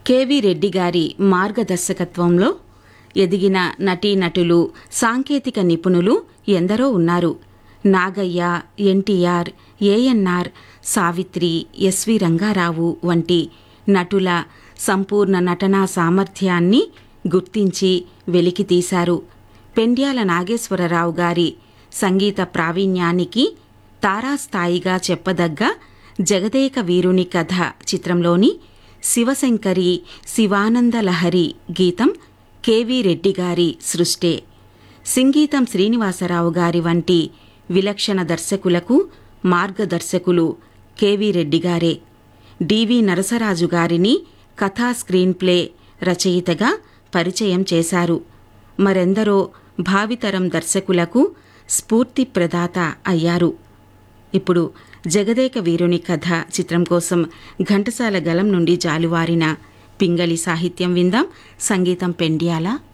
KV Reddy గారి మార్గదర్శకత్వంలో ఎదిగిన నటీనటులు సాంకేతిక నిపుణులు ఎందరో ఉన్నారు Nagaiah NTR ANR Savitri S V Ranga Rao వంటి నటుల సంపూర్ణ నటనా సామర్థ్యాన్ని గుర్తించి వెలికితీశారు పెండ్యాల నాగేశ్వరరావు గారి సంగీత ప్రావీణ్యానికి తారాస్థాయిగా చెప్పదగ్గ జగదేక వీరుని కథ చిత్రంలోని శివశంకరి శివానందలహరి గీతం కెవి రెడ్డి గారి సృష్టే సింగీతం శ్రీనివాసరావు గారి వంటి విలక్షణ దర్శకులకు మార్గదర్శకులు కెవి రెడ్డి గారే డివి నరసరాజు గారిని కథా స్క్రీన్ ప్లే రచయితగా పరిచయం చేశారు మరెందరో భావితరం దర్శకులకు స్ఫూర్తి ప్రదాత అయ్యారు ఇప్పుడు జగదేక వీరుని కథ చిత్రం కోసం ఘంటసాల గలం నుండి జాలువారిన పింగళి సాహిత్యం విందాం సంగీతం పెండ్యాల